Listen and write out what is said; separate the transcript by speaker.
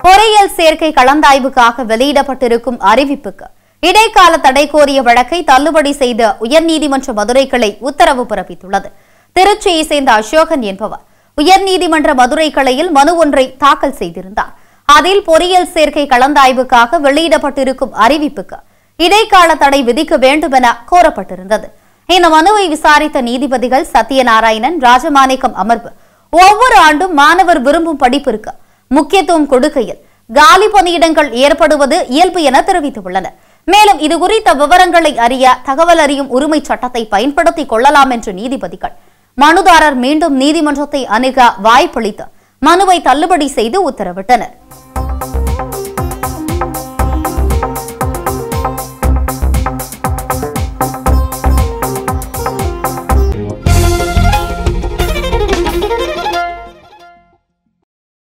Speaker 1: பொறியியல் சேர்க்கை கலந்தாய்வுக்காக வெளியிடப்பட்டிருக்கும் அறிவிப்புக்கு இடைக்கால தடை கோரிய வழக்கை தள்ளுபடி செய்த உயர்நீதிமன்ற மதுரை கிளை உத்தரவு பிறப்பித்துள்ளது திருச்சியை சேர்ந்த அசோகன் என்பவர் உயர்நீதிமன்ற மதுரை கிளையில் மனு ஒன்றை தாக்கல் செய்திருந்தார் அதில் பொறியியல் சேர்க்கை கலந்தாய்வுக்காக வெளியிடப்பட்டிருக்கும் அறிவிப்புக்கு இடைக்கால தடை விதிக்க வேண்டும் என கோரப்பட்டிருந்தது இந்த மனுவை விசாரித்த நீதிபதிகள் சத்யநாராயணன் ராஜமாணிக்கம் அமர்வு ஒவ்வொரு ஆண்டும் மாணவர் விரும்பும் படிப்பிற்கு முக்கியத்துவம் கொடுக்கையில் காலி பணியிடங்கள் ஏற்படுவது இயல்பு என தெரிவித்துள்ளனர் மேலும் இது குறித்த விவரங்களை அறிய தகவல் அறியும் உரிமை சட்டத்தை பயன்படுத்திக் கொள்ளலாம் என்று நீதிபதிகள் மனுதாரர் மீண்டும் நீதிமன்றத்தை அணுக வாய்ப்பளித்து மனுவை தள்ளுபடி செய்து உத்தரவிட்டனர்